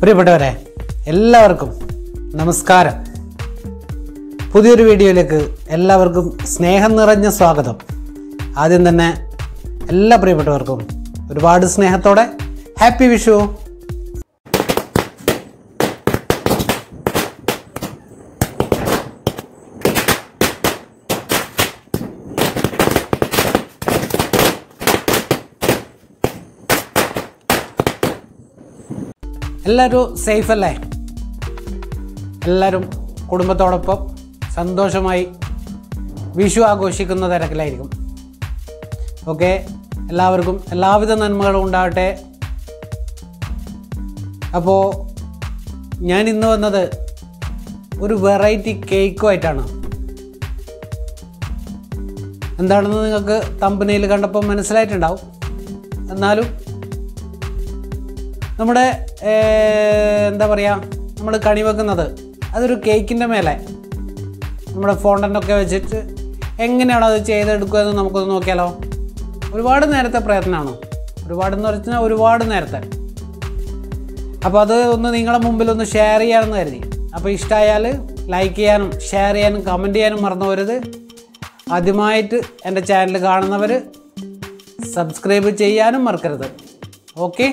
പ്രിയപ്പെട്ടവരെ എല്ലാവർക്കും നമസ്കാരം പുതിയൊരു വീഡിയോയിലേക്ക് എല്ലാവർക്കും സ്നേഹം നിറഞ്ഞ സ്വാഗതം ആദ്യം തന്നെ എല്ലാ പ്രിയപ്പെട്ടവർക്കും ഒരുപാട് സ്നേഹത്തോടെ ഹാപ്പി വിഷു എല്ലാവരും സേഫ് അല്ലേ എല്ലാവരും കുടുംബത്തോടൊപ്പം സന്തോഷമായി വിഷു ആഘോഷിക്കുന്ന തിരക്കിലായിരിക്കും ഓക്കെ എല്ലാവർക്കും എല്ലാവിധ നന്മകളും ഉണ്ടാകട്ടെ അപ്പോൾ ഞാൻ ഇന്ന് വന്നത് ഒരു വെറൈറ്റി കേക്കുമായിട്ടാണ് എന്താണെന്ന് നിങ്ങൾക്ക് തമ്പനയിൽ കണ്ടപ്പോൾ മനസ്സിലായിട്ടുണ്ടാവും എന്നാലും നമ്മുടെ ഏർ, എന്താ പറയുക നമ്മൾ കണി വെക്കുന്നത് അതൊരു കേക്കിൻ്റെ മേലെ നമ്മുടെ ഫോണ്ടൻ്റൊക്കെ വെച്ചിട്ട് എങ്ങനെയാണോ അത് ചെയ്തെടുക്കുക എന്ന് നമുക്കൊന്ന് നോക്കിയാലോ ഒരുപാട് നേരത്തെ പ്രയത്നമാണ് ഒരുപാടെന്ന് പറഞ്ഞാൽ ഒരുപാട് നേരത്തെ അപ്പോൾ അത് ഒന്ന് നിങ്ങളുടെ മുമ്പിൽ ഒന്ന് ഷെയർ ചെയ്യാമെന്ന് കരുതി അപ്പോൾ ഇഷ്ടമായാൽ ലൈക്ക് ചെയ്യാനും ഷെയർ ചെയ്യാനും കമൻറ്റ് ചെയ്യാനും മറന്നു പോരുത് ആദ്യമായിട്ട് എൻ്റെ ചാനൽ കാണുന്നവർ സബ്സ്ക്രൈബ് ചെയ്യാനും മറക്കരുത് ഓക്കെ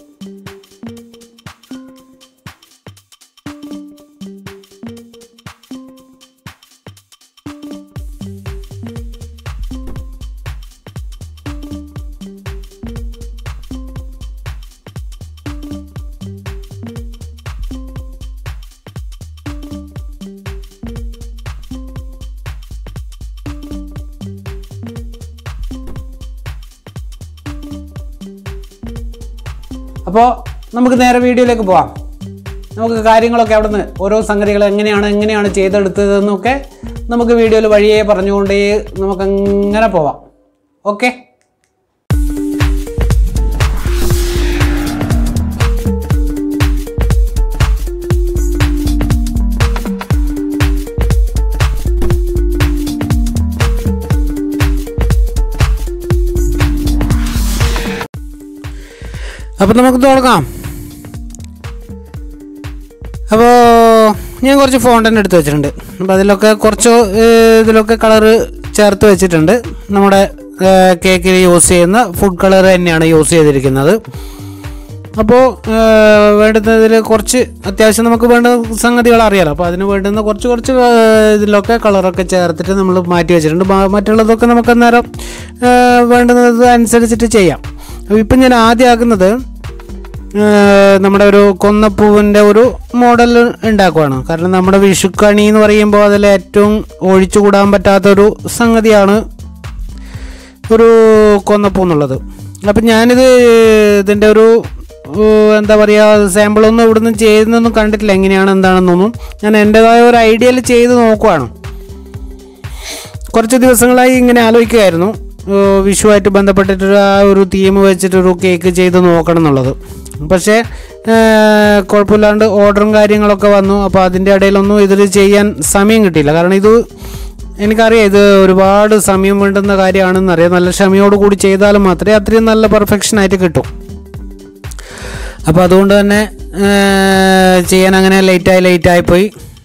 അപ്പോൾ നമുക്ക് നേരെ വീഡിയോയിലേക്ക് പോവാം നമുക്ക് കാര്യങ്ങളൊക്കെ അവിടെ നിന്ന് ഓരോ സംഗതികൾ എങ്ങനെയാണ് എങ്ങനെയാണ് ചെയ്തെടുത്തതെന്നൊക്കെ നമുക്ക് വീഡിയോയിൽ വഴിയേ പറഞ്ഞുകൊണ്ടേ നമുക്ക് അങ്ങനെ പോവാം ഓക്കെ അപ്പോൾ നമുക്ക് തുടങ്ങാം അപ്പോൾ ഞാൻ കുറച്ച് ഫോണ്ടൻ്റ് എടുത്ത് വെച്ചിട്ടുണ്ട് അപ്പോൾ അതിലൊക്കെ കുറച്ച് ഏർ, ഇതിലൊക്കെ കളറ് ചേർത്ത് വെച്ചിട്ടുണ്ട് നമ്മുടെ കേക്കിൽ യൂസ് ചെയ്യുന്ന ഫുഡ് കളർ തന്നെയാണ് യൂസ് ചെയ്തിരിക്കുന്നത് അപ്പോൾ വേണ്ടുന്നതിൽ കുറച്ച് അത്യാവശ്യം നമുക്ക് വേണ്ട സംഗതികൾ അറിയാലോ അപ്പോൾ അതിന് വേണ്ടുന്ന കുറച്ച് കുറച്ച് ഏർ, ഇതിലൊക്കെ കളറൊക്കെ ചേർത്തിട്ട് നമ്മൾ മാറ്റി വെച്ചിട്ടുണ്ട് ബാ- മറ്റുള്ളതൊക്കെ നമുക്ക് അന്നേരം ഏർ, വേണ്ടുന്നത് അനുസരിച്ചിട്ട് ചെയ്യാം അപ്പോൾ ഇപ്പം ഞാൻ ആദ്യം ആക്കുന്നത് ഏർ, നമ്മുടെ ഒരു കൊന്നപ്പൂവിൻ്റെ ഒരു മോഡൽ ഉണ്ടാക്കുവാണ് കാരണം നമ്മുടെ വിഷുക്കണി എന്ന് പറയുമ്പോൾ അതിൽ ഏറ്റവും ഒഴിച്ചുകൂടാൻ പറ്റാത്തൊരു സംഗതിയാണ് ഒരു കൊന്നപ്പൂ എന്നുള്ളത് അപ്പം ഞാനിത് ഇതിൻ്റെ ഒരു ഏർ, എന്താ പറയുക സാമ്പിളൊന്നും ഇവിടുന്ന് ചെയ്യുന്നൊന്നും കണ്ടിട്ടില്ല എങ്ങനെയാണ് എന്താണെന്നൊന്നും ഞാൻ എൻ്റെതായ ഒരു ഐഡിയയിൽ ചെയ്ത് നോക്കുവാണ് കുറച്ച് ദിവസങ്ങളായി ഇങ്ങനെ ആലോചിക്കുകയായിരുന്നു ഏർ വിഷുവായിട്ട് ബന്ധപ്പെട്ടിട്ട് ആ ഒരു തീം വെച്ചിട്ടൊരു കേക്ക് ചെയ്ത് നോക്കണം എന്നുള്ളത് പക്ഷേ ഏർ കുഴപ്പമില്ലാണ്ട് ഓർഡറും കാര്യങ്ങളൊക്കെ വന്നു അപ്പോൾ അതിൻ്റെ ഇടയിലൊന്നും ഇതിൽ ചെയ്യാൻ സമയം കിട്ടിയില്ല കാരണം ഇത് എനിക്കറിയാം ഇത് ഒരുപാട് സമയം വേണ്ടുന്ന കാര്യമാണെന്ന് അറിയാം നല്ല ക്ഷമയോട് കൂടി ചെയ്താൽ മാത്രമേ അത്രയും നല്ല പെർഫെക്ഷനായിട്ട് കിട്ടൂ അപ്പോൾ അതുകൊണ്ട് തന്നെ ഏർ ചെയ്യാൻ അങ്ങനെ ലേറ്റായി ലേറ്റായി പോയി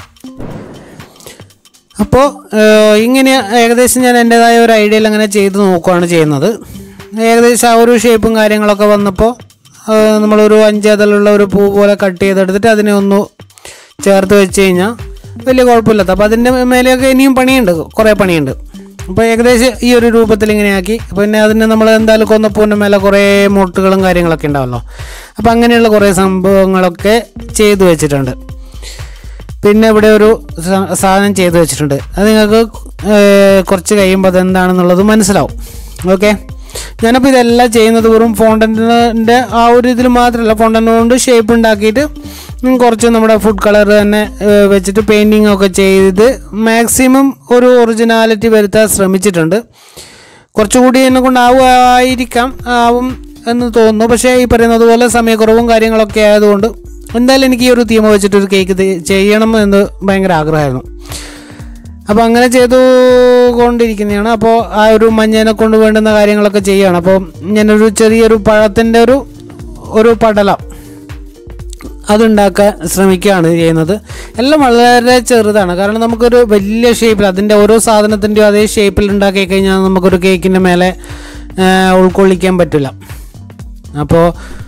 അപ്പോൾ ഇങ്ങനെ ഏകദേശം ഞാൻ എൻ്റെതായ ഒരു ഐഡിയയിൽ അങ്ങനെ ചെയ്ത് നോക്കുകയാണ് ചെയ്യുന്നത് ഏകദേശം ആ ഒരു ഷേപ്പും കാര്യങ്ങളൊക്കെ വന്നപ്പോൾ ഏഹ്, നമ്മളൊരു അഞ്ചതലുള്ള ഒരു പൂ പോലെ കട്ട് ചെയ്തെടുത്തിട്ട് അതിനെ ഒന്ന് ചേർത്ത് വെച്ച് കഴിഞ്ഞാൽ വലിയ കുഴപ്പമില്ലാത്ത അപ്പോൾ അതിൻ്റെ മേലെയൊക്കെ ഇനിയും പണിയുണ്ട് കുറേ പണിയുണ്ട് അപ്പോൾ ഏകദേശം ഈ ഒരു രൂപത്തിൽ ഇങ്ങനെയാക്കി പിന്നെ അതിന് നമ്മൾ എന്തായാലും കൊന്നപ്പൂവിൻ്റെ മേലെ കുറേ മുട്ടുകളും കാര്യങ്ങളൊക്കെ ഉണ്ടാവല്ലോ അപ്പോൾ അങ്ങനെയുള്ള കുറേ സംഭവങ്ങളൊക്കെ ചെയ്തു വെച്ചിട്ടുണ്ട് പിന്നെ ഇവിടെ ഒരു സ- സാധനം ചെയ്തു വെച്ചിട്ടുണ്ട് അത് നിങ്ങൾക്ക് ഏർ, കുറച്ച് കഴിയുമ്പോൾ അതെന്താണെന്നുള്ളത് മനസ്സിലാവും ഓക്കെ ഞാനപ്പോൾ ഇതെല്ലാം ചെയ്യുന്നത് വെറും ഫോണ്ടൻറ്റിൻ്റെ ആ ഒരു ഇതിൽ മാത്രമല്ല ഫോണ്ടൻ്റ് കൊണ്ട് ഷേപ്പ് ഉണ്ടാക്കിയിട്ട് ഉം, കുറച്ച് നമ്മുടെ ഫുഡ് കളർ തന്നെ ഏർ, വെച്ചിട്ട് പെയിൻറ്റിങ് ഒക്കെ ചെയ്ത് മാക്സിമം ഒരു ഒറിജിനാലിറ്റി വരുത്താൻ ശ്രമിച്ചിട്ടുണ്ട് കുറച്ചുകൂടി എന്നെ കൊണ്ടാവുമായിരിക്കാം ആവും എന്ന് തോന്നുന്നു പക്ഷേ ഈ പറയുന്നത് പോലെ സമയക്കുറവും കാര്യങ്ങളൊക്കെ ആയതുകൊണ്ട് എന്തായാലും എനിക്ക് ഈ ഒരു തീം വെച്ചിട്ടൊരു കേക്ക് തി- ചെയ്യണം എന്ന് ഭയങ്കര ആഗ്രഹമായിരുന്നു അപ്പോൾ അങ്ങനെ ചെയ്തു കൊണ്ടിരിക്കുന്നതാണ് അപ്പോൾ ആ ഒരു മഞ്ഞനെ കൊണ്ട് വേണ്ടുന്ന കാര്യങ്ങളൊക്കെ ചെയ്യുകയാണ് അപ്പോൾ ഞാനൊരു ചെറിയൊരു പഴത്തിൻ്റെ ഒരു ഒരു പടലം അതുണ്ടാക്കാൻ ശ്രമിക്കുകയാണ് ചെയ്യുന്നത് എല്ലാം വളരെ ചെറുതാണ് കാരണം നമുക്കൊരു വലിയ ഷേപ്പിൽ അതിൻ്റെ ഓരോ സാധനത്തിൻ്റെയും അതേ ഷേപ്പിൽ ഉണ്ടാക്കി കഴിഞ്ഞാൽ നമുക്കൊരു കേക്കിൻ്റെ മേലെ ആ, ഉൾക്കൊള്ളിക്കാൻ പറ്റില്ല അപ്പോൾ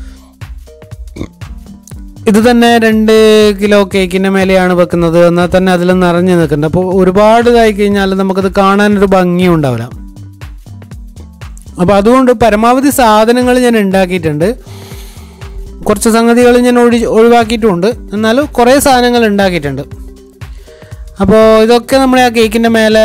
ഇത് തന്നെ രണ്ട് കിലോ കേക്കിൻ്റെ മേലെയാണ് വെക്കുന്നത് എന്നാൽ തന്നെ അതിൽ നിറഞ്ഞു നിൽക്കുന്നുണ്ട് അപ്പോൾ ഒരുപാട് ഇതായി കഴിഞ്ഞാൽ നമുക്കത് കാണാനൊരു ഭംഗിയും ഉണ്ടാവില്ല അപ്പോൾ അതുകൊണ്ട് പരമാവധി സാധനങ്ങൾ ഞാൻ ഉണ്ടാക്കിയിട്ടുണ്ട് കുറച്ച് സംഗതികൾ ഞാൻ ഒഴി ഒഴിവാക്കിയിട്ടുമുണ്ട് എന്നാലും കുറേ സാധനങ്ങൾ ഉണ്ടാക്കിയിട്ടുണ്ട് അപ്പോൾ ഇതൊക്കെ നമ്മൾ ആ കേക്കിൻ്റെ മേലെ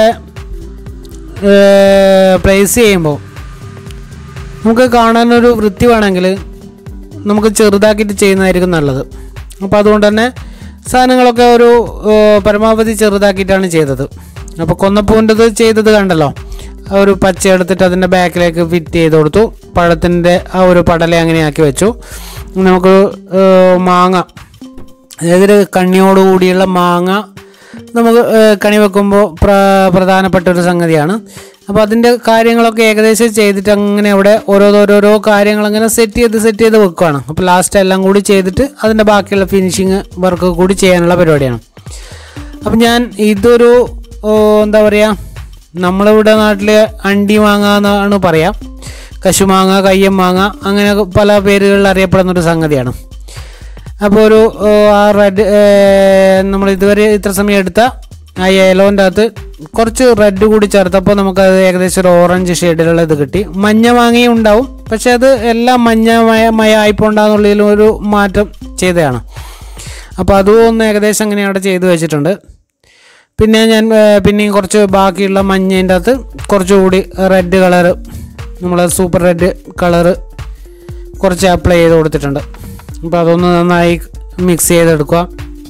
പ്ലേസ് ചെയ്യുമ്പോൾ നമുക്ക് കാണാനൊരു വൃത്തി വേണമെങ്കിൽ നമുക്ക് ചെറുതാക്കിയിട്ട് ചെയ്യുന്നതായിരിക്കും നല്ലത് അപ്പോൾ അതുകൊണ്ട് തന്നെ സാധനങ്ങളൊക്കെ ഒരു ഏഹ്, പരമാവധി ചെറുതാക്കിയിട്ടാണ് ചെയ്തത് അപ്പോൾ കൊന്നപ്പൂവിൻ്റെത് ചെയ്തത് കണ്ടല്ലോ ആ ഒരു പച്ച എടുത്തിട്ട് അതിൻ്റെ ബാക്കിലേക്ക് ഫിറ്റ് ചെയ്ത് കൊടുത്തു പഴത്തിൻ്റെ ആ ഒരു പടല അങ്ങനെ ആക്കി വെച്ചു നമുക്ക് ഏഹ്, മാങ്ങ അതായത് ഒരു കണ്ണിയോട് കൂടിയുള്ള മാങ്ങ നമുക്ക് ഏഹ്, കണി വെക്കുമ്പോൾ പ്ര പ്രധാനപ്പെട്ട ഒരു സംഗതിയാണ് അപ്പോൾ അതിൻ്റെ കാര്യങ്ങളൊക്കെ ഏകദേശം ചെയ്തിട്ട് അങ്ങനെ അവിടെ ഓരോരോരോ കാര്യങ്ങൾ അങ്ങനെ സെറ്റ് ചെയ്ത് സെറ്റ് ചെയ്ത് വെക്കുകയാണ് അപ്പോൾ ലാസ്റ്റ് എല്ലാം കൂടി ചെയ്തിട്ട് അതിൻ്റെ ബാക്കിയുള്ള ഫിനിഷിങ് വർക്ക് കൂടി ചെയ്യാനുള്ള പരിപാടിയാണ് അപ്പം ഞാൻ ഇതൊരു ഓ, എന്താ പറയുക നമ്മളിവിടെ നാട്ടിൽ അണ്ടി മാങ്ങ എന്നാണ് പറയാം കശുമാങ്ങ കയ്യം മാങ്ങ അങ്ങനെ പല പേരുകളിൽ അറിയപ്പെടുന്ന ഒരു സംഗതിയാണ് അപ്പോൾ ഒരു ഏ, ആ റെഡ് നമ്മൾ ഇതുവരെ ഇത്ര സമയം എടുത്ത ആ യെലോൻ്റെ അകത്ത് കുറച്ച് റെഡ് കൂടി ചേർത്തപ്പോൾ നമുക്കത് ഏകദേശം ഒരു ഓറഞ്ച് ഷെയ്ഡിലുള്ള ഇത് കിട്ടി മഞ്ഞ മാങ്ങയും ഉണ്ടാവും പക്ഷേ അത് എല്ലാം മഞ്ഞ മയ മയ ആയിപ്പോണ്ടാന്നുള്ളതിലും ഒരു മാറ്റം ചെയ്തതാണ് അപ്പോൾ അതും ഒന്ന് ഏകദേശം അങ്ങനെ അവിടെ ചെയ്ത് വെച്ചിട്ടുണ്ട് പിന്നെ ഞാൻ ഏ, പിന്നെയും കുറച്ച് ബാക്കിയുള്ള മഞ്ഞേൻ്റെ അകത്ത് കുറച്ചുകൂടി റെഡ് കളറ് നമ്മളെ സൂപ്പർ റെഡ് കളറ് കുറച്ച് അപ്ലൈ ചെയ്ത് കൊടുത്തിട്ടുണ്ട് അപ്പോൾ അതൊന്ന് നന്നായി മിക്സ് ചെയ്തെടുക്കുക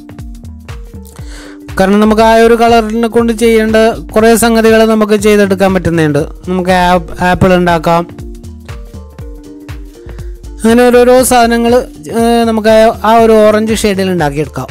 കാരണം നമുക്ക് ആ ഒരു കളറിനെ കൊണ്ട് ചെയ്യേണ്ട കുറേ സംഗതികൾ നമുക്ക് ചെയ്തെടുക്കാൻ പറ്റുന്നുണ്ട് നമുക്ക് ആപ്പ് ആപ്പിൾ ഉണ്ടാക്കാം അങ്ങനെ ഓരോരോ സാധനങ്ങൾ നമുക്ക് ആ- ആ ഒരു ഓറഞ്ച് ഷെയ്ഡിൽ ഉണ്ടാക്കിയെടുക്കാം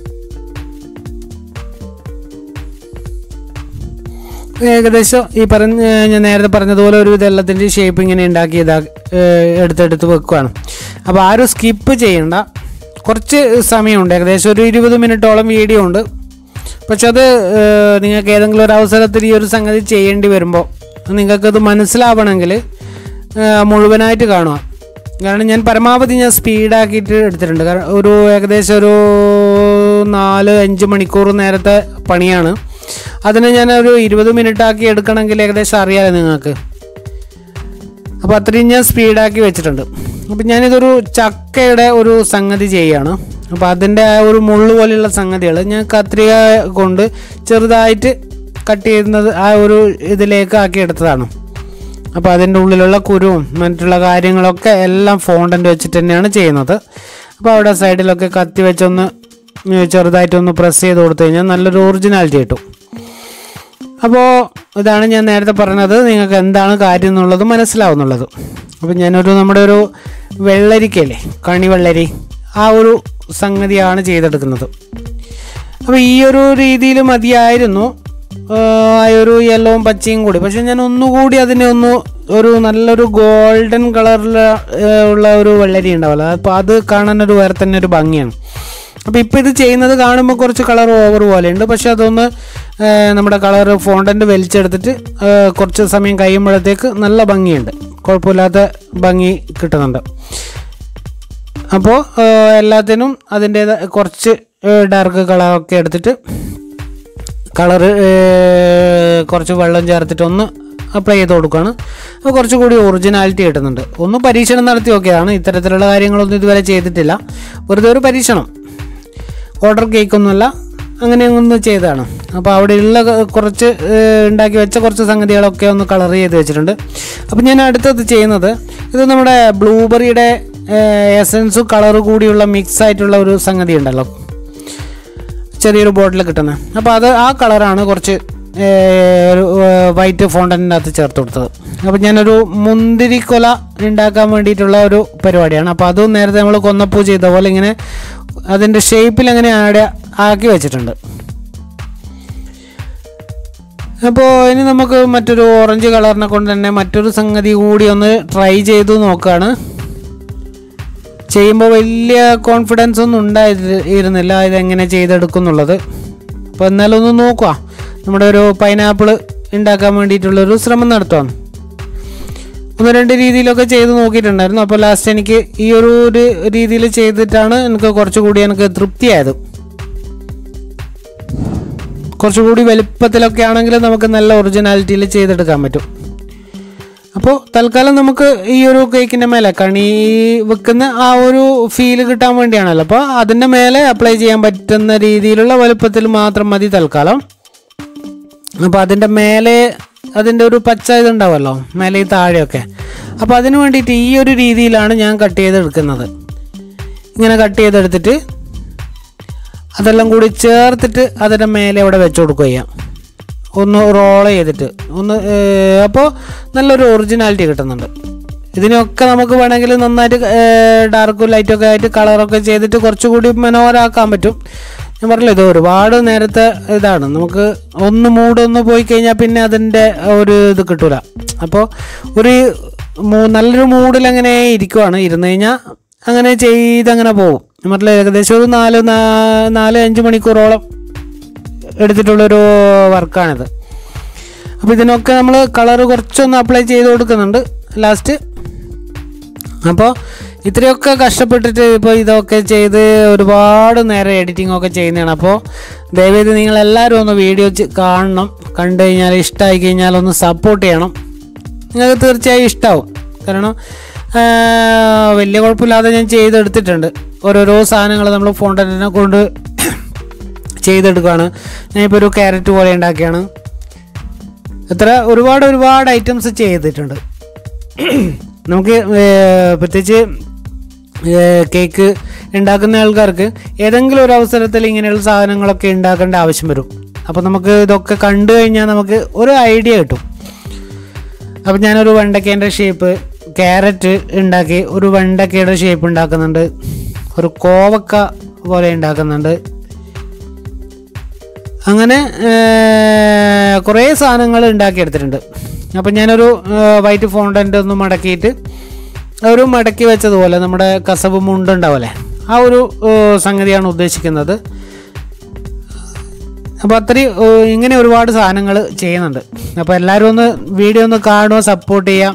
ഏകദേശം ഈ പറഞ്ഞ ഞാൻ നേരത്തെ പറഞ്ഞതുപോലെ ഒരു ഇതെല്ലാത്തിൻ്റെ ഷേപ്പ് ഇങ്ങനെ ഉണ്ടാക്കി ഇതാ ഏഹ് എടുത്തെടുത്ത് വെക്കുകയാണ് അപ്പോൾ ആരും സ്കിപ്പ് ചെയ്യണ്ട കുറച്ച് സമയമുണ്ട് ഏകദേശം ഒരു ഇരുപത് മിനിറ്റോളം വീഡിയോ ഉണ്ട് പക്ഷെ അത് ഏഹ് നിങ്ങൾക്ക് ഏതെങ്കിലും ഒരു അവസരത്തിൽ ഈ ഒരു സംഗതി ചെയ്യേണ്ടി വരുമ്പോൾ നിങ്ങൾക്കത് മനസ്സിലാവണമെങ്കിൽ ഏഹ് മുഴുവനായിട്ട് കാണുക കാരണം ഞാൻ പരമാവധി ഞാൻ സ്പീഡാക്കിയിട്ട് എടുത്തിട്ടുണ്ട് കാരണം ഒരു ഏകദേശം ഒരു നാല് അഞ്ച് മണിക്കൂർ നേരത്തെ പണിയാണ് അതിനെ ഞാൻ ഒരു ഇരുപത് മിനിറ്റ് ആക്കി എടുക്കണമെങ്കിൽ ഏകദേശം അറിയാലോ നിങ്ങൾക്ക് അപ്പോൾ അത്രയും ഞാൻ സ്പീഡാക്കി വെച്ചിട്ടുണ്ട് അപ്പം ഞാനിതൊരു ചക്കയുടെ ഒരു സംഗതി ചെയ്യുകയാണ് അപ്പോൾ അതിൻ്റെ ആ ഒരു മുള്ളു പോലെയുള്ള സംഗതികൾ ഞാൻ കത്രിക കൊണ്ട് ചെറുതായിട്ട് കട്ട് ചെയ്യുന്നത് ആ ഒരു ഇതിലേക്ക് ആക്കി എടുത്തതാണ് അപ്പോൾ അതിൻ്റെ ഉള്ളിലുള്ള കുരുവും മറ്റുള്ള കാര്യങ്ങളൊക്കെ എല്ലാം ഫോണ്ടൻ്റ് വെച്ചിട്ട് തന്നെയാണ് ചെയ്യുന്നത് അപ്പോൾ അവിടെ സൈഡിലൊക്കെ കത്തി വെച്ചൊന്ന് ചെറുതായിട്ടൊന്ന് പ്രസ് ചെയ്ത് കൊടുത്തു കഴിഞ്ഞാൽ നല്ലൊരു ഒറിജിനാലിറ്റി കിട്ടും അപ്പോൾ ഇതാണ് ഞാൻ നേരത്തെ പറഞ്ഞത് നിങ്ങൾക്ക് എന്താണ് കാര്യം എന്നുള്ളത് മനസ്സിലാവുന്നുള്ളത് അപ്പോൾ ഞാനൊരു നമ്മുടെ ഒരു വെള്ളരിക്കല്ലേ കണി വെള്ളരി ആ ഒരു സംഗതിയാണ് ചെയ്തെടുക്കുന്നത് അപ്പോൾ ഈ ഒരു രീതിയിൽ മതിയായിരുന്നു ആഹ് ആ ഒരു യെല്ലോവും പച്ചയും കൂടി പക്ഷെ ഞാൻ ഒന്നുകൂടി അതിനെ ഒന്ന് ഒരു നല്ലൊരു ഗോൾഡൻ കളറിൽ ഉള്ള ഒരു വെള്ളരി ഉണ്ടാവില്ല അപ്പോൾ അത് കാണാൻ ഒരു വേറെ തന്നെ ഒരു ഭംഗിയാണ് അപ്പോൾ ഇപ്പോൾ ഇത് ചെയ്യുന്നത് കാണുമ്പോൾ കുറച്ച് കളർ ഓവർ പോലെയുണ്ട് പക്ഷെ അതൊന്ന് ആഹ് നമ്മുടെ കളർ ഫോണ്ടൻ്റ് വലിച്ചെടുത്തിട്ട് ആഹ് കുറച്ച് സമയം കഴിയുമ്പോഴത്തേക്ക് നല്ല ഭംഗിയുണ്ട് കുഴപ്പമില്ലാത്ത ഭംഗി കിട്ടുന്നുണ്ട് അപ്പോൾ എല്ലാത്തിനും അതിൻ്റേതായ കുറച്ച് ഡാർക്ക് കളറൊക്കെ എടുത്തിട്ട് കളറ് കുറച്ച് വെള്ളം ചേർത്തിട്ട് ഒന്ന് അപ്ലൈ ചെയ്ത് കൊടുക്കുകയാണ് അപ്പോൾ കുറച്ചുകൂടി ഒറിജിനാലിറ്റി കിട്ടുന്നുണ്ട് ഒന്ന് പരീക്ഷണം നടത്തി നോക്കിയതാണ് ഇത്തരത്തിലുള്ള കാര്യങ്ങളൊന്നും ഇതുവരെ ചെയ്തിട്ടില്ല വെറുതെ ഒരു പരീക്ഷണം ഓർഡർ കേക്കൊന്നുമല്ല അങ്ങനെ ഒന്ന് ചെയ്തതാണ് അപ്പോൾ അവിടെയുള്ള ക- കുറച്ച് ഏഹ്, ഉണ്ടാക്കി വെച്ച കുറച്ച് സംഗതികളൊക്കെ ഒന്ന് കളർ ചെയ്ത് വെച്ചിട്ടുണ്ട് അപ്പോൾ ഞാൻ അടുത്തത് ചെയ്യുന്നത് ഇത് നമ്മുടെ ബ്ലൂബെറിയുടെ എസൻസും കളറ് കൂടിയുള്ള മിക്സ് ആയിട്ടുള്ള ഒരു സംഗതി ഉണ്ടല്ലോ ചെറിയൊരു ബോട്ടിൽ കിട്ടുന്നത് അപ്പോൾ അത് ആ കളറാണ് കുറച്ച് ഏഹ്, ഒരു വൈറ്റ് ഫോണ്ടൻ്റെ അകത്ത് ചേർത്ത് കൊടുത്തത് അപ്പോൾ ഞാനൊരു മുന്തിരിക്കൊല ഉണ്ടാക്കാൻ വേണ്ടിയിട്ടുള്ള ഒരു പരിപാടിയാണ് അപ്പോൾ അതും നേരത്തെ നമ്മൾ കൊന്നപ്പൂ ചെയ്ത പോലെ ഇങ്ങനെ അതിൻ്റെ ഷേപ്പിൽ അങ്ങനെ ആടെ ആക്കി വെച്ചിട്ടുണ്ട് അപ്പോൾ ഇനി നമുക്ക് മറ്റൊരു ഓറഞ്ച് കളറിനെ കൊണ്ട് തന്നെ മറ്റൊരു സംഗതി കൂടി ഒന്ന് ട്രൈ ചെയ്തു നോക്കുകയാണ് ചെയ്യുമ്പോൾ വലിയ കോൺഫിഡൻസ് ഒന്നും ഉണ്ടായിരുന്നില്ല ഇതെങ്ങനെ ചെയ്തെടുക്കുന്നുള്ളത് അപ്പോൾ എന്നാലും ഒന്ന് നോക്കുക നമ്മുടെ ഒരു പൈനാപ്പിൾ ഉണ്ടാക്കാൻ വേണ്ടിയിട്ടുള്ളൊരു ശ്രമം നടത്തുവാം ഒന്ന് രണ്ട് രീതിയിലൊക്കെ ചെയ്ത് നോക്കിയിട്ടുണ്ടായിരുന്നു അപ്പോൾ ലാസ്റ്റ് എനിക്ക് ഈ ഒരു ഒരു രീതിയിൽ ചെയ്തിട്ടാണ് എനിക്ക് കുറച്ചുകൂടി എനിക്ക് തൃപ്തിയായത് കുറച്ചുകൂടി വലിപ്പത്തിലൊക്കെ ആണെങ്കിൽ നമുക്ക് നല്ല ഒറിജിനാലിറ്റിയിൽ ചെയ്തെടുക്കാൻ പറ്റും അപ്പോൾ തൽക്കാലം നമുക്ക് ഈ ഒരു കേക്കിൻ്റെ മേലെ കണി വെക്കുന്ന ആ ഒരു ഫീല് കിട്ടാൻ വേണ്ടിയാണല്ലോ അപ്പോൾ അതിൻ്റെ മേലെ അപ്ലൈ ചെയ്യാൻ പറ്റുന്ന രീതിയിലുള്ള വലുപ്പത്തിൽ മാത്രം മതി തൽക്കാലം അപ്പോൾ അതിൻ്റെ മേലെ അതിൻ്റെ ഒരു പച്ച ഇതുണ്ടാവുമല്ലോ മേലെ ഈ താഴെയൊക്കെ അപ്പോൾ അതിന് വേണ്ടിയിട്ട് ഈ ഒരു രീതിയിലാണ് ഞാൻ കട്ട് ചെയ്തെടുക്കുന്നത് ഇങ്ങനെ കട്ട് ചെയ്തെടുത്തിട്ട് അതെല്ലാം കൂടി ചേർത്തിട്ട് അതിൻ്റെ മേലെ ഇവിടെ വെച്ച് കൊടുക്കുക ചെയ്യാം ഒന്ന് റോൾ ചെയ്തിട്ട് ഒന്ന് അപ്പോൾ നല്ലൊരു ഒറിജിനാലിറ്റി കിട്ടുന്നുണ്ട് ഇതിനൊക്കെ നമുക്ക് വേണമെങ്കിൽ നന്നായിട്ട് ഡാർക്കും ലൈറ്റൊക്കെ ആയിട്ട് കളറൊക്കെ ചെയ്തിട്ട് കുറച്ചുകൂടി മനോഹരമാക്കാൻ പറ്റും ഞാൻ പറഞ്ഞില്ല ഇത് ഒരുപാട് നേരത്തെ ഇതാണ് നമുക്ക് ഒന്ന് മൂടൊന്ന് പോയി കഴിഞ്ഞാൽ പിന്നെ അതിൻ്റെ ഒരു ഇത് കിട്ടൂല അപ്പോൾ ഒരു മൂ- നല്ലൊരു മൂഡിൽ അങ്ങനെ ഇരിക്കുവാണ് ഇരുന്ന് കഴിഞ്ഞാൽ അങ്ങനെ ചെയ്തങ്ങനെ പോകും ഞാൻ പറഞ്ഞില്ല ഏകദേശം ഒരു നാല് നാ- നാല് അഞ്ച് മണിക്കൂറോളം എടുത്തിട്ടുള്ളൊരു വർക്കാണിത് അപ്പോൾ ഇതിനൊക്കെ നമ്മൾ കളർ കുറച്ചൊന്ന് അപ്ലൈ ചെയ്ത് കൊടുക്കുന്നുണ്ട് ലാസ്റ്റ് അപ്പോൾ ഇത്രയൊക്കെ കഷ്ടപ്പെട്ടിട്ട് ഇപ്പോൾ ഇതൊക്കെ ചെയ്ത് ഒരുപാട് നേരം എഡിറ്റിംഗ് ഒക്കെ ചെയ്യുന്നതാണ് അപ്പോൾ ദയവേത് നിങ്ങളെല്ലാവരും ഒന്ന് വീഡിയോ കാണണം കണ്ടു കഴിഞ്ഞാൽ ഇഷ്ടമായി കഴിഞ്ഞാൽ ഒന്ന് സപ്പോർട്ട് ചെയ്യണം നിങ്ങൾക്ക് തീർച്ചയായും ഇഷ്ടമാവും കാരണം ആ, വലിയ കുഴപ്പമില്ലാതെ ഞാൻ ചെയ്തെടുത്തിട്ടുണ്ട് ഓരോരോ സാധനങ്ങൾ നമ്മൾ ഫോണ്ടനെ കൊണ്ട് ചെയ്തെടുക്കുകയാണ് ഞാനിപ്പോൾ ഒരു ക്യാരറ്റ് പോലെ ഉണ്ടാക്കിയാണ് എത്ര ഒരുപാട് ഒരുപാട് ഐറ്റംസ് ചെയ്തിട്ടുണ്ട് നമുക്ക് ഏർ, പ്രത്യേകിച്ച് ഏർ, കേക്ക് ഉണ്ടാക്കുന്ന ആൾക്കാർക്ക് ഏതെങ്കിലും ഒരു അവസരത്തിൽ ഇങ്ങനെയുള്ള സാധനങ്ങളൊക്കെ ഉണ്ടാക്കേണ്ട ആവശ്യം വരും അപ്പോൾ നമുക്ക് ഇതൊക്കെ കണ്ടു കഴിഞ്ഞാൽ നമുക്ക് ഒരു ഐഡിയ കിട്ടും അപ്പം ഞാനൊരു വെണ്ടക്കേൻ്റെ ഷേപ്പ് ക്യാരറ്റ് ഉണ്ടാക്കി ഒരു വെണ്ടക്കയുടെ ഷേപ്പ് ഉണ്ടാക്കുന്നുണ്ട് ഒരു കോവക്ക പോലെ ഉണ്ടാക്കുന്നുണ്ട് അങ്ങനെ കുറേ സാധനങ്ങൾ ഉണ്ടാക്കിയെടുത്തിട്ടുണ്ട് അപ്പം ഞാനൊരു വൈറ്റ് ഫോണ്ടൻ്റ് ഒന്ന് മടക്കിയിട്ട് ഒരു മടക്കി വെച്ചതുപോലെ നമ്മുടെ കസവ് മുണ്ടുണ്ടാവില്ലേ ആ ഒരു ഏർ, സംഗതിയാണ് ഉദ്ദേശിക്കുന്നത് അപ്പോൾ അത്രയും ഏർ, ഇങ്ങനെ ഒരുപാട് സാധനങ്ങൾ ചെയ്യുന്നുണ്ട് അപ്പോൾ എല്ലാവരും ഒന്ന് വീഡിയോ ഒന്ന് കാണുക സപ്പോർട്ട് ചെയ്യാം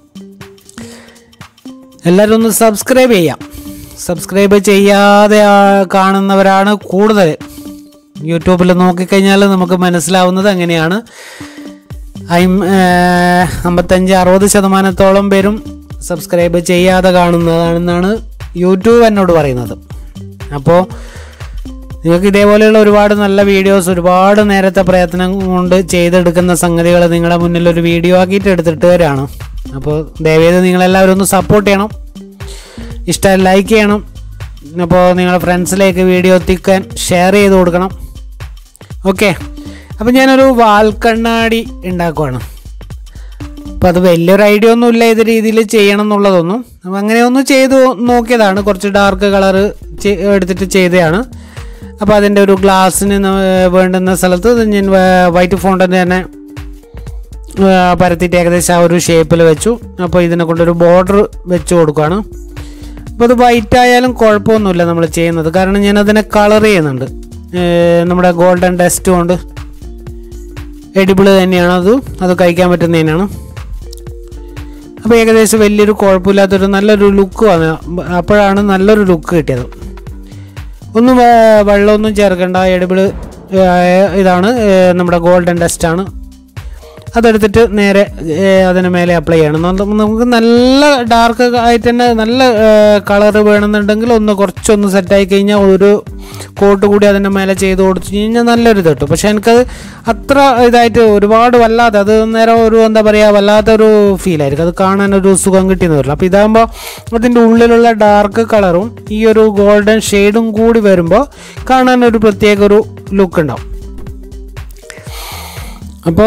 എല്ലാവരും ഒന്ന് സബ്സ്ക്രൈബ് ചെയ്യാം സബ്സ്ക്രൈബ് ചെയ്യാതെ ആ, കാണുന്നവരാണ് കൂടുതൽ യൂട്യൂബിൽ നോക്കിക്കഴിഞ്ഞാൽ നമുക്ക് മനസ്സിലാവുന്നത് അങ്ങനെയാണ് അയിം ഏർ, അമ്പത്തഞ്ച് അറുപത് ശതമാനത്തോളം പേരും സബ്സ്ക്രൈബ് ചെയ്യാതെ കാണുന്നതാണെന്നാണ് യൂട്യൂബ് എന്നോട് പറയുന്നത് അപ്പോൾ നിങ്ങൾക്ക് ഇതേപോലെയുള്ള ഒരുപാട് നല്ല വീഡിയോസ് ഒരുപാട് നേരത്തെ പ്രയത്നം കൊണ്ട് ചെയ്തെടുക്കുന്ന സംഗതികൾ നിങ്ങളുടെ മുന്നിൽ ഒരു വീഡിയോ ആക്കിയിട്ട് എടുത്തിട്ട് വരാണ് അപ്പോൾ ദയവേത് നിങ്ങളെല്ലാവരും ഒന്ന് സപ്പോർട്ട് ചെയ്യണം ഇഷ്ടം ലൈക്ക് ചെയ്യണം അപ്പോൾ നിങ്ങളുടെ ഫ്രണ്ട്സിലേക്ക് വീഡിയോ എത്തിക്കാൻ ഷെയർ ചെയ്ത് കൊടുക്കണം ഓക്കെ അപ്പോൾ ഞാനൊരു വാൽക്കണ്ണാടി ഉണ്ടാക്കുവാണ് അപ്പോൾ അത് വലിയൊരു ഐഡിയ ഒന്നും ഇല്ല ഏത് രീതിയിൽ ചെയ്യണം എന്നുള്ളതൊന്നും അപ്പോൾ അങ്ങനെ ഒന്ന് ചെയ്ത് നോക്കിയതാണ് കുറച്ച് ഡാർക്ക് കളറ് എടുത്തിട്ട് ചെയ്തതാണ് അപ്പോൾ അതിൻ്റെ ഒരു ഗ്ലാസ്സിന് ന- വേണ്ടുന്ന സ്ഥലത്ത് ഇത് ഞാൻ വൈറ്റ് ഫോണ്ടൻ്റ് തന്നെ ആ, പരത്തിയിട്ട് ഏകദേശം ആ ഒരു ഷേപ്പിൽ വെച്ചു അപ്പോൾ ഇതിനെ കൊണ്ടൊരു ബോർഡർ വെച്ച് കൊടുക്കുകയാണ് അപ്പോൾ അത് വൈറ്റ് ആയാലും കുഴപ്പമൊന്നുമില്ല നമ്മൾ ചെയ്യുന്നത് കാരണം ഞാൻ അതിനെ കളർ ചെയ്യുന്നുണ്ട് ഏ, നമ്മുടെ ഗോൾഡൻ ഡസ്റ്റ് കൊണ്ട് എഡിബിൾ തന്നെയാണ് അത് അത് കഴിക്കാൻ പറ്റുന്ന തന്നെയാണ് അപ്പോൾ ഏകദേശം വലിയൊരു കുഴപ്പമില്ലാത്തൊരു നല്ലൊരു ലുക്ക് വന്നു അപ്പോഴാണ് നല്ലൊരു ലുക്ക് കിട്ടിയത് ഒന്നും വേ- വെള്ളമൊന്നും ചേർക്കേണ്ട എഡിബിൾ ഇതാണ് ഏ, നമ്മുടെ ഗോൾഡൻ ഡസ്റ്റാണ് അതെടുത്തിട്ട് നേരെ ഏ, അതിന് മേലെ അപ്ലൈ ചെയ്യണം നന്ന- നമുക്ക് നല്ല ഡാർക്ക് ആയിട്ട് തന്നെ നല്ല കളർ വേണമെന്നുണ്ടെങ്കിൽ ഒന്ന് കുറച്ചൊന്ന് സെറ്റായി കഴിഞ്ഞാൽ ഒരു കോട്ട് കൂടി അതിൻ്റെ മേലെ ചെയ്ത് കൊടുത്തു കഴിഞ്ഞാൽ നല്ലൊരു ഇത് കിട്ടും പക്ഷെ എനിക്കത് അത്ര ഇതായിട്ട് ഒരുപാട് വല്ലാതെ അത് നേരം ഒരു എന്താ പറയുക വല്ലാത്തൊരു ഫീലായിരിക്കും അത് കാണാൻ ഒരു സുഖം കിട്ടിയെന്ന് വരില്ല അപ്പോൾ ഇതാകുമ്പോൾ അതിൻ്റെ ഉള്ളിലുള്ള ഡാർക്ക് കളറും ഈ ഒരു ഗോൾഡൻ ഷെയ്ഡും കൂടി വരുമ്പോൾ കാണാൻ ഒരു പ്രത്യേക ഒരു ലുക്ക് ഉണ്ടാവും അപ്പോൾ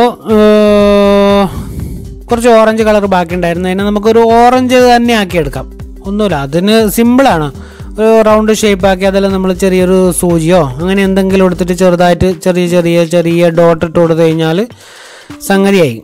കുറച്ച് ഓറഞ്ച് കളർ ബാക്കി ഉണ്ടായിരുന്നു അതിനെ നമുക്കൊരു ഓറഞ്ച് തന്നെ ആക്കി എടുക്കാം ഒന്നുമില്ല അതിന് സിമ്പിളാണ് ഒരു റൗണ്ട് ഷേപ്പ് ആക്കി അതിൽ നമ്മൾ ചെറിയൊരു സൂചിയോ അങ്ങനെ എന്തെങ്കിലും എടുത്തിട്ട് ചെറുതായിട്ട് ചെറിയ ചെറിയ ചെറിയ ഡോട്ട് ഇട്ട് കൊടുത്തു കഴിഞ്ഞാൽ സംഗതിയായി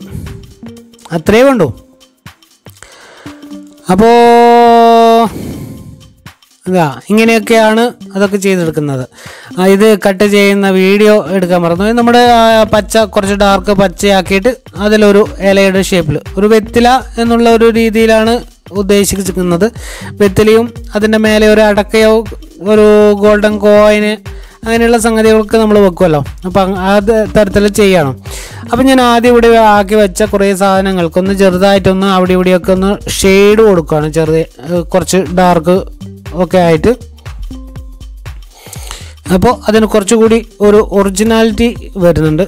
അത്രേ വേണ്ടൂ അപ്പോൾ ഇതാ ഇങ്ങനെയൊക്കെയാണ് അതൊക്കെ ചെയ്തെടുക്കുന്നത് ആ, ഇത് കട്ട് ചെയ്യുന്ന വീഡിയോ എടുക്കാൻ മറന്നു പോയി. നമ്മുടെ ആ, പച്ച കുറച്ച് ഡാർക്ക് പച്ചയാക്കിയിട്ട് അതിലൊരു ഇലയുടെ ഷേപ്പിൽ ഒരു വെത്തില എന്നുള്ള ഒരു രീതിയിലാണ് ഉദ്ദേശിച്ചിരിക്കുന്നത് വെത്തിലയും അതിൻ്റെ മേലെ ഒരു അടക്കയോ ഒരു ഗോൾഡൻ കോയിന് അങ്ങനെയുള്ള സംഗതികളൊക്കെ നമ്മൾ വെക്കുമല്ലോ അപ്പം അത് തരത്തിൽ ചെയ്യണം അപ്പം ഞാൻ ആദ്യം ഇവിടെ ആക്കി വെച്ച കുറേ സാധനങ്ങൾക്കൊന്ന് ചെറുതായിട്ടൊന്ന് അവിടെ ഇവിടെയൊക്കെ ഒന്ന് ഷെയ്ഡ് കൊടുക്കുകയാണ് ചെറുത് കുറച്ച് ഡാർക്ക് ഒക്കെ ആയിട്ട് അപ്പോൾ അതിന് കുറച്ചുകൂടി ഒരു ഒറിജിനാലിറ്റി വരുന്നുണ്ട്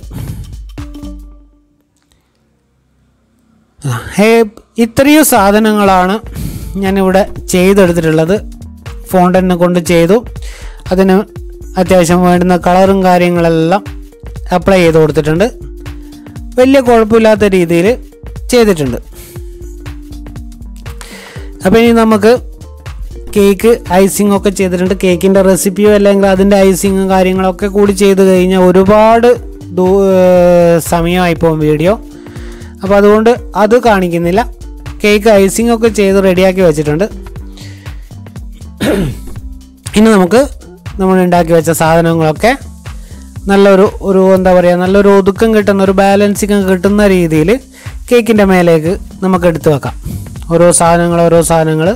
ഹേ ഇത്രയും സാധനങ്ങളാണ് ഞാനിവിടെ ചെയ്തെടുത്തിട്ടുള്ളത് ഫോണ്ടനെ കൊണ്ട് ചെയ്തു അതിന് അത്യാവശ്യം വേണ്ടുന്ന കളറും കാര്യങ്ങളെല്ലാം അപ്ലൈ ചെയ്ത് കൊടുത്തിട്ടുണ്ട് വലിയ കുഴപ്പമില്ലാത്ത രീതിയിൽ ചെയ്തിട്ടുണ്ട് അപ്പോൾ ഇനി നമുക്ക് കേക്ക് ഐസിംഗ് ഒക്കെ ചെയ്തിട്ടുണ്ട് കേക്കിൻ്റെ റെസിപ്പിയോ അല്ലെങ്കിൽ അതിൻ്റെ ഐസിങ്ങും കാര്യങ്ങളൊക്കെ കൂടി ചെയ്ത് കഴിഞ്ഞാൽ ഒരുപാട് ദൂ- ഏർ സമയമായി പോകും വീഡിയോ അപ്പോൾ അതുകൊണ്ട് അത് കാണിക്കുന്നില്ല കേക്ക് ഐസിംഗ് ഒക്കെ ചെയ്ത് റെഡിയാക്കി വെച്ചിട്ടുണ്ട് ഇനി നമുക്ക് നമ്മൾ ഉണ്ടാക്കി വെച്ച സാധനങ്ങളൊക്കെ നല്ലൊരു ഒരു എന്താ പറയുക നല്ലൊരു ഒതുക്കം കിട്ടുന്ന ഒരു ബാലൻസിങ് കിട്ടുന്ന രീതിയിൽ കേക്കിൻ്റെ മേലേക്ക് നമുക്ക് എടുത്തു വെക്കാം ഓരോ സാധനങ്ങൾ ഓരോ സാധനങ്ങൾ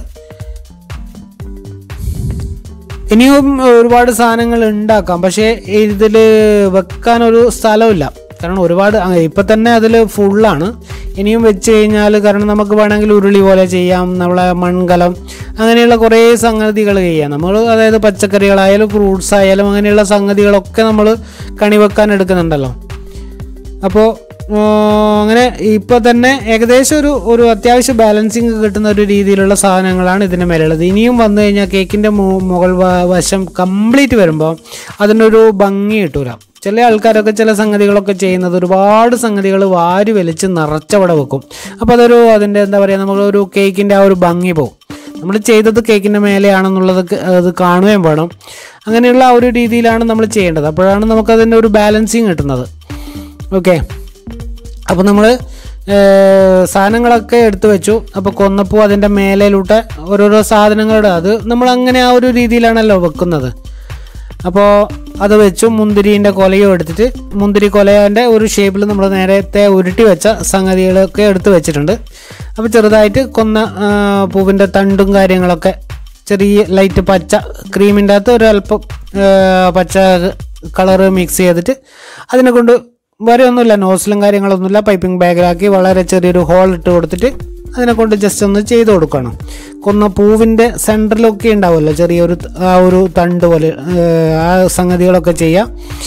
ഇനിയും ഒരുപാട് സാധനങ്ങൾ ഉണ്ടാക്കാം പക്ഷേ ഇതിൽ വെക്കാനൊരു സ്ഥലമില്ല കാരണം ഒരുപാട് ആ, ഇപ്പം തന്നെ അതിൽ ഫുള്ളാണ് ഇനിയും വെച്ച് കഴിഞ്ഞാൽ കാരണം നമുക്ക് വേണമെങ്കിൽ ഉരുളി പോലെ ചെയ്യാം നമ്മളെ മൺകലം അങ്ങനെയുള്ള കുറേ സംഗതികൾ ചെയ്യാം നമ്മൾ അതായത് പച്ചക്കറികളായാലും ഫ്രൂട്ട്സ് ആയാലും അങ്ങനെയുള്ള സംഗതികളൊക്കെ നമ്മൾ കണി വെക്കാൻ എടുക്കുന്നുണ്ടല്ലോ അപ്പോൾ അങ്ങനെ ഇപ്പോൾ തന്നെ ഏകദേശം ഒരു ഒരു അത്യാവശ്യം ബാലൻസിങ് കിട്ടുന്ന ഒരു രീതിയിലുള്ള സാധനങ്ങളാണ് ഇതിന് മേലുള്ളത് ഇനിയും വന്നു കഴിഞ്ഞാൽ കേക്കിൻ്റെ മുകൾ വ- വശം കംപ്ലീറ്റ് വരുമ്പോൾ അതിനൊരു ഭംഗി കിട്ടൂല ചില ആൾക്കാരൊക്കെ ചില സംഗതികളൊക്കെ ചെയ്യുന്നത് ഒരുപാട് സംഗതികൾ വാരി വലിച്ച് നിറച്ചവിടെ വെക്കും അപ്പോൾ അതൊരു അതിൻ്റെ എന്താ പറയുക നമ്മളൊരു കേക്കിൻ്റെ ആ ഒരു ഭംഗി പോകും നമ്മൾ ചെയ്തത് കേക്കിൻ്റെ മേലെയാണെന്നുള്ളത് അത് കാണുകയും വേണം അങ്ങനെയുള്ള ആ ഒരു രീതിയിലാണ് നമ്മൾ ചെയ്യേണ്ടത് അപ്പോഴാണ് നമുക്കതിൻ്റെ ഒരു ബാലൻസിങ് കിട്ടുന്നത് ഓക്കെ അപ്പോൾ നമ്മൾ സാധനങ്ങളൊക്കെ എടുത്തു വെച്ചു അപ്പോൾ കൊന്നപ്പൂ അതിൻ്റെ മേലേലൂട്ട് ഓരോരോ സാധനങ്ങളുടെ അത് നമ്മൾ അങ്ങനെ ആ ഒരു രീതിയിലാണല്ലോ വെക്കുന്നത് അപ്പോൾ അത് വെച്ചു മുന്തിരീൻ്റെ കൊലയും എടുത്തിട്ട് മുന്തിരി കൊലേൻ്റെ ഒരു ഷേപ്പിൽ നമ്മൾ നേരത്തെ ഉരുട്ടി വെച്ച സംഗതികളൊക്കെ എടുത്ത് വെച്ചിട്ടുണ്ട് അപ്പോൾ ചെറുതായിട്ട് കൊന്ന ആ, പൂവിൻ്റെ തണ്ടും കാര്യങ്ങളൊക്കെ ചെറിയ ലൈറ്റ് പച്ച ക്രീമിൻ്റെ അകത്ത് ഒരല്പം ആ, പച്ച കളറ് മിക്സ് ചെയ്തിട്ട് അതിനെ കൊണ്ട് വേറെ ഒന്നുമില്ല നോസിലും കാര്യങ്ങളൊന്നുമില്ല പൈപ്പിംഗ് ബാഗിലാക്കി വളരെ ചെറിയൊരു ഹോൾ ഇട്ട് കൊടുത്തിട്ട് അതിനെ കൊണ്ട് ജസ്റ്റ് ഒന്ന് ചെയ്ത് കൊടുക്കണം കൊന്ന പൂവിൻ്റെ സെൻറ്ററിലൊക്കെ ഉണ്ടാവുമല്ലോ ചെറിയൊരു ത- ആ ഒരു തണ്ട് പോലെ ഏർ, ആ സംഗതികളൊക്കെ ചെയ്യാം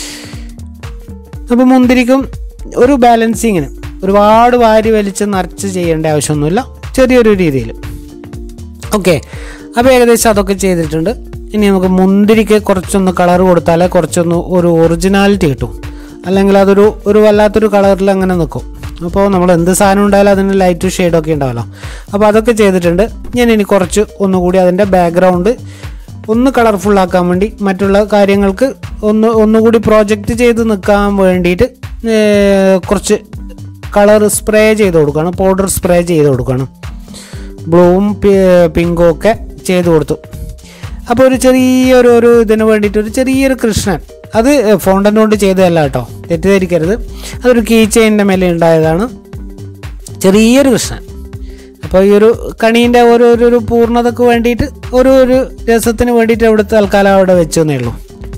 അപ്പോൾ മുന്തിരിക്കും ഒരു ബാലൻസിങ്ങിന് ഒരുപാട് വാരി വലിച്ച് നിറച്ച് ചെയ്യേണ്ട ആവശ്യമൊന്നുമില്ല ചെറിയൊരു രീതിയിൽ ഓക്കെ അപ്പോൾ ഏകദേശം അതൊക്കെ ചെയ്തിട്ടുണ്ട് ഇനി നമുക്ക് മുന്തിരിക്ക് കുറച്ചൊന്ന് കളർ കൊടുത്താലേ കുറച്ചൊന്ന് ഒരു ഒറിജിനാലിറ്റി കിട്ടും അല്ലെങ്കിൽ അതൊരു ഒരു വല്ലാത്തൊരു കളറിൽ അങ്ങനെ നിൽക്കും അപ്പോൾ നമ്മൾ എന്ത് സാധനം ഉണ്ടായാലും അതിന് ലൈറ്റ് ഷെയ്ഡൊക്കെ ഉണ്ടാവല്ലോ അപ്പോൾ അതൊക്കെ ചെയ്തിട്ടുണ്ട് ഞാൻ ഇനി കുറച്ച് ഒന്നുകൂടി അതിൻ്റെ ബാക്ക്ഗ്രൗണ്ട് ഒന്ന് കളർഫുൾ ആക്കാൻ വേണ്ടി മറ്റുള്ള കാര്യങ്ങൾക്ക് ഒന്ന് ഒന്നുകൂടി പ്രോജക്റ്റ് ചെയ്ത് നിൽക്കാൻ വേണ്ടിയിട്ട് ഏർ, കുറച്ച് കളർ സ്പ്രേ ചെയ്ത് കൊടുക്കണം പൗഡർ സ്പ്രേ ചെയ്ത് കൊടുക്കണം ബ്ലൂവും പിങ്കും ഒക്കെ ചെയ്ത് കൊടുത്തു അപ്പോൾ ഒരു ചെറിയൊരു ഒരു ഇതിന് വേണ്ടിയിട്ട് ഒരു ചെറിയൊരു കൃഷ്ണൻ അത് ഫോണ്ടൻ കൊണ്ട് ചെയ്തതല്ല കേട്ടോ തെറ്റിദ്ധരിക്കരുത് അതൊരു കീ ചെയിൻ്റെ മേലെ ഉണ്ടായതാണ് ചെറിയൊരു കൃഷ്ണൻ അപ്പോൾ ഈ ഒരു കണീൻ്റെ ഓരോ ഒരു ഒരു പൂർണ്ണതക്ക് വേണ്ടിയിട്ട് ഒരു ഒരു രസത്തിന് വേണ്ടിയിട്ട് അവിടെ തൽക്കാലം അവിടെ വെച്ചെന്നേ ഉള്ളൂ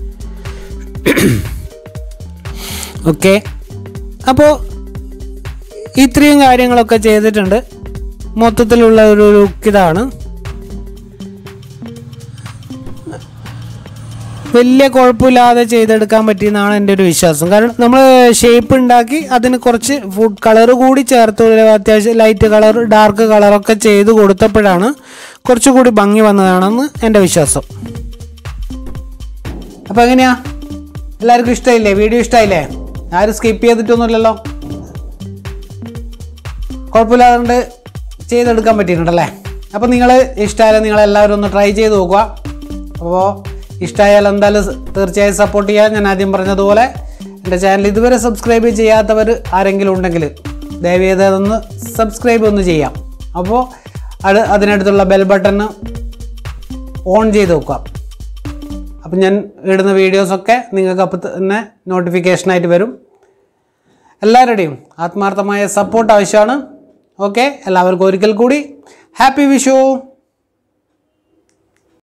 ഓക്കെ അപ്പോൾ ഇത്രയും കാര്യങ്ങളൊക്കെ ചെയ്തിട്ടുണ്ട് മൊത്തത്തിലുള്ള ഒരു ലുക്ക് ഇതാണ് വലിയ കുഴപ്പമില്ലാതെ ചെയ്തെടുക്കാൻ പറ്റിയെന്നാണ് എൻ്റെ ഒരു വിശ്വാസം കാരണം നമ്മൾ ഷേപ്പ് ഉണ്ടാക്കി അതിന് കുറച്ച് ഫുഡ് കളർ കൂടി ചേർത്ത് ഒരു അത്യാവശ്യം ലൈറ്റ് കളർ ഡാർക്ക് കളറൊക്കെ ചെയ്ത് കൊടുത്തപ്പോഴാണ് കുറച്ചുകൂടി ഭംഗി വന്നതാണെന്ന് എൻ്റെ വിശ്വാസം അപ്പോൾ എങ്ങനെയാ എല്ലാവർക്കും ഇഷ്ടമായില്ലേ വീഡിയോ ഇഷ്ടമായില്ലേ ആരും സ്കിപ്പ് ചെയ്തിട്ടൊന്നുമില്ലല്ലോ കുഴപ്പമില്ലാതെ ചെയ്തെടുക്കാൻ പറ്റിയിട്ടുണ്ടല്ലേ അപ്പോൾ നിങ്ങൾ ഇഷ്ടമായാലും നിങ്ങൾ എല്ലാവരും ഒന്ന് ട്രൈ ചെയ്ത് നോക്കുക അപ്പോൾ ഇഷ്ടമായാൽ എന്തായാലും സ- തീർച്ചയായും സപ്പോർട്ട് ചെയ്യാൻ ഞാൻ ആദ്യം പറഞ്ഞതുപോലെ എൻ്റെ ചാനൽ ഇതുവരെ സബ്സ്ക്രൈബ് ചെയ്യാത്തവർ ആരെങ്കിലും ഉണ്ടെങ്കിൽ ദയവേത് അതൊന്ന് സബ്സ്ക്രൈബ് ഒന്ന് ചെയ്യാം അപ്പോൾ അത് അതിനടുത്തുള്ള ബെൽ ബട്ടൺ ഓൺ ചെയ്ത് വെക്കുക അപ്പം ഞാൻ ഇടുന്ന വീഡിയോസൊക്കെ നിങ്ങൾക്ക് അപ്പം തന്നെ നോട്ടിഫിക്കേഷനായിട്ട് വരും എല്ലാവരുടെയും ആത്മാർത്ഥമായ സപ്പോർട്ട് ആവശ്യമാണ് ഓക്കെ എല്ലാവർക്കും ഒരിക്കൽ കൂടി ഹാപ്പി വിഷു